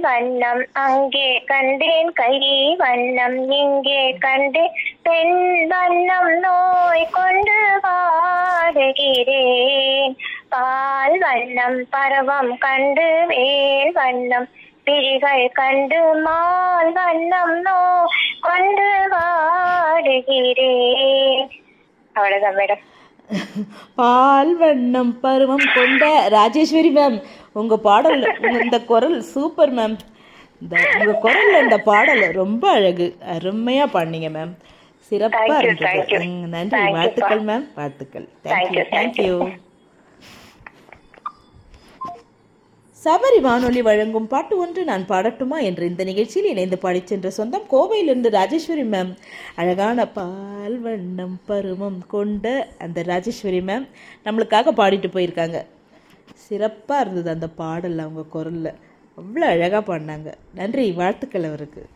வண்ணம் அங்கே கண்டேன் கை வண்ணம் இங்கே கண்டேன் பெண் வண்ணம் நோய் கொண்டு வாடுகிறேன் பால் வண்ணம் பருவம் கண்டு வேல் வண்ணம் பிரிகள் கண்டு மால் வண்ணம் நோ கொண்டு வாடுகிறேன் அவ்வளவுதான் மேடம் பால் வண்ணம் பருவம் கொண்ட ராஜேஸ்வரி மேம் உங்க பாடல் உங்க இந்த குரல் சூப்பர் மேம் இந்த உங்க குரல்ல இந்த பாடல் ரொம்ப அழகு அருமையா பாடினீங்க மேம் சிறப்பா Thank you, இருந்தது thank you. ம், நன்றி Thank you, வாழ்த்துக்கள் மேம் வாழ்த்துக்கள் thank you Thank you, thank thank you Sabari வானொலி வழங்கும் பாட்டு ஒன்று நான் பாடட்டுமா என்ற இந்த நிகழ்ச்சியில் இணைந்து பாடிச் சென்ற சொந்தம் கோவையிலிருந்து ராஜேஸ்வரி மேம் அழகான பால் வண்ணம் பருவம் கொண்ட அந்த ராஜேஸ்வரி மேம் நம்மளுக்காக பாடிட்டு போயிருக்காங்க சிறப்பாக இருந்தது அந்த பாடல் அவங்க குரலில் அவ்வளோ அழகாக பாடினாங்க நன்றி வாழ்த்துக்கள் அவருக்கு